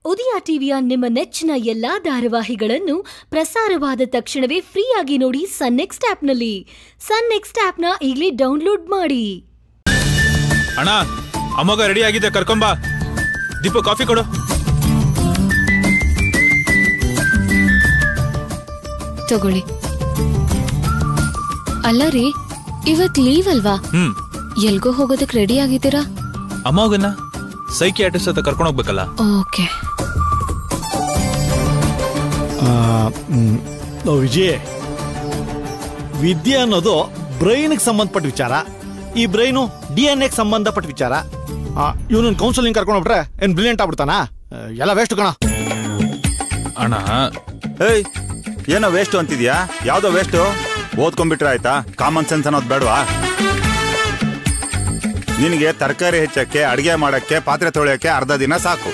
ಉದಯ ಟಿವಿಯ ನಿಮ್ಮ ನೆಚ್ಚಿನ ಎಲ್ಲಾ ಧಾರಾವಾಹಿಗಳನ್ನು ಪ್ರಸಾರವಾದ ತಕ್ಷಣವೇ ಫ್ರೀಯಾಗಿ ನೋಡಿ ಸನ್ ನೆಕ್ಸ್ಟ್ ಆಪ್ನಲ್ಲಿ ಸನ್ ನೆಕ್ಸ್ಟ್ ಆಪ್ನ ಈಗಲೇ ಡೌನ್ಲೋಡ್ ಮಾಡಿ ಅಣ್ಣ ಅಮ್ಮಗ ರೆಡಿ ಆಗಿದೆ ಕರ್ಕೊಂಬಾ ದೀಪು ಕಾಫಿ ಕೊಡು ತಗೊಳ್ಳಿ ಅಲ್ಲ ರೀ ಇವತ್ ಲೀವ್ ಅಲ್ವಾ ಹ್ಮ್ ಎಲ್ಗೋ ಹೋಗೋದಕ್ ರೆಡಿ ಆಗಿದ್ದೀರಾ ಅಮ್ಮಗನ್ನ ಸೈಕಿಯಾಟ್ರಿಸ್ಟ್ ಹತ್ರ ಕರ್ಕೊಂಡು ಹೋಗ್ಬೇಕಲ್ಲ ಓಕೆ ವಿಜಯ್ ವಿದ್ಯೆ ಅನ್ನೋದು ಬ್ರೈನ್ಗೆ ಸಂಬಂಧಪಟ್ಟ ವಿಚಾರ ಈ ಬ್ರೈನು ಡಿ ಎನ್ ಎಗೆ ಸಂಬಂಧಪಟ್ಟ ವಿಚಾರ ಇವನನ್ನ ಕೌನ್ಸಿಲಿಂಗ್ ಕರ್ಕೊಂಡು ಹೋಗ್ಬಿಟ್ರೆ ಏನ್ ಬ್ರಿಲಿಯಂಟ್ ಆಗ್ಬಿಡ್ತಾನ ಆ, ಎಲ್ಲ ವೇಸ್ಟ್ ಕಣ ಅಣ್ಣ ಏಯ್ ಏನೋ ವೇಸ್ಟ್ ಅಂತಿದ್ಯಾ ಯಾವ್ದೋ ವೇಸ್ಟ್ ಓದ್ಕೊಂಡ್ಬಿಟ್ರೆ ಆಯ್ತಾ ಕಾಮನ್ ಸೆನ್ಸ್ ಅನ್ನೋದು ಬೇಡವಾ ನಿನಗೆ ತರಕಾರಿ ಹೆಚ್ಚಕ್ಕೆ ಅಡಿಗೆ ಮಾಡಕ್ಕೆ ಪಾತ್ರೆ ತೊಳೆಯಕ್ಕೆ ಅರ್ಧ ದಿನ ಸಾಕು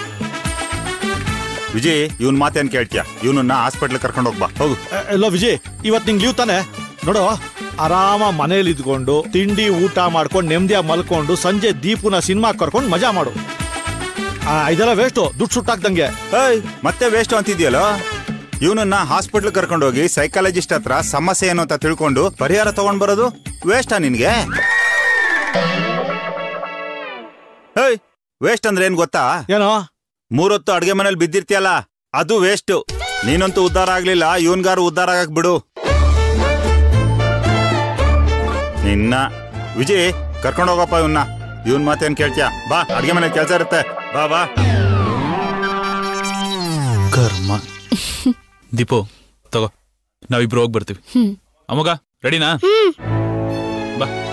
ವಿಜಯ್ ಇವನ್ ಮಾತೇನ್ ಕೇಳ್ತೀಯ ಇವನನ್ನ ಹಾಸ್ಪಿಟ್ಲ್ ಕರ್ಕೊಂಡು ಹೋಗ್ಬಾ ಹೋಗು ಎಲ್ಲ ವಿಜಯ್ ಇವತ್ತು ನಿಂಗೆ ಲೀವ್ ತಾನೆ ನೋಡು ಆರಾಮ ಮನೇಲಿ ಇದ್ಕೊಂಡು ತಿಂಡಿ ಊಟ ಮಾಡ್ಕೊಂಡು ನೆಮ್ಮದಿಯಾಗಿ ಮಲ್ಕೊಂಡು ಸಂಜೆ ದೀಪುನ ಸಿನಿಮಾ ಕರ್ಕೊಂಡು ಮಜಾ ಮಾಡು ಆ, ಇದೆಲ್ಲ ವೇಸ್ಟು ದುಡ್ಡು ಸುಟ್ಟಾಕ್ದಂಗೆ ಏಯ್ ಮತ್ತೆ ವೇಸ್ಟ್ ಅಂತಿದ್ಯಲ್ಲೋ ಇವನನ್ನ ಹಾಸ್ಪಿಟ್ಲ್ ಕರ್ಕೊಂಡು ಹೋಗಿ ಸೈಕಾಲಜಿಸ್ಟ್ ಹತ್ರ ಸಮಸ್ಯೆ ಏನು ಅಂತ ತಿಳ್ಕೊಂಡು ಪರಿಹಾರ ತಗೊಂಡ್ ಬರೋದು ವೇಸ್ಟಾ ನಿನ್ಗೆ ಏಯ್ ವೇಸ್ಟ್ ಅಂದ್ರೆ ಏನ್ ಗೊತ್ತಾ ಏನೋ ಮೂರೊತ್ತು ಅಡ್ಗೆ ಮನೇಲಿ ಬಿದ್ದಿರ್ತೀಯಲ್ಲ ಅದು ವೇಸ್ಟ್ ನೀನಂತೂ ಉದ್ಧಾರ ಆಗ್ಲಿಲ್ಲ ಇವನ್ಗಾರು ಉದ್ಧಾರ ಆಗಕ್ ಬಿಡು ನಿನ್ನ ವಿಜಯ್ ಕರ್ಕೊಂಡು ಹೋಗಪ್ಪ ಇವನ್ನ ಇವನ್ ಮಾತೇನ್ ಕೇಳ್ತೀಯ ಬಾ ಅಡ್ಗೆ ಮನೆ ಕೆಲ್ಸ ಇರುತ್ತೆ ಬಾ ಬಾ ಕರ್ಮ ದೀಪು ತಗೋ ನಾವಿಬ್ರು ಹೋಗಿ ಬರ್ತೀವಿ ಹ್ಮ್ ಅಮ್ಮಗ ರೆಡಿನಾ ಬಾ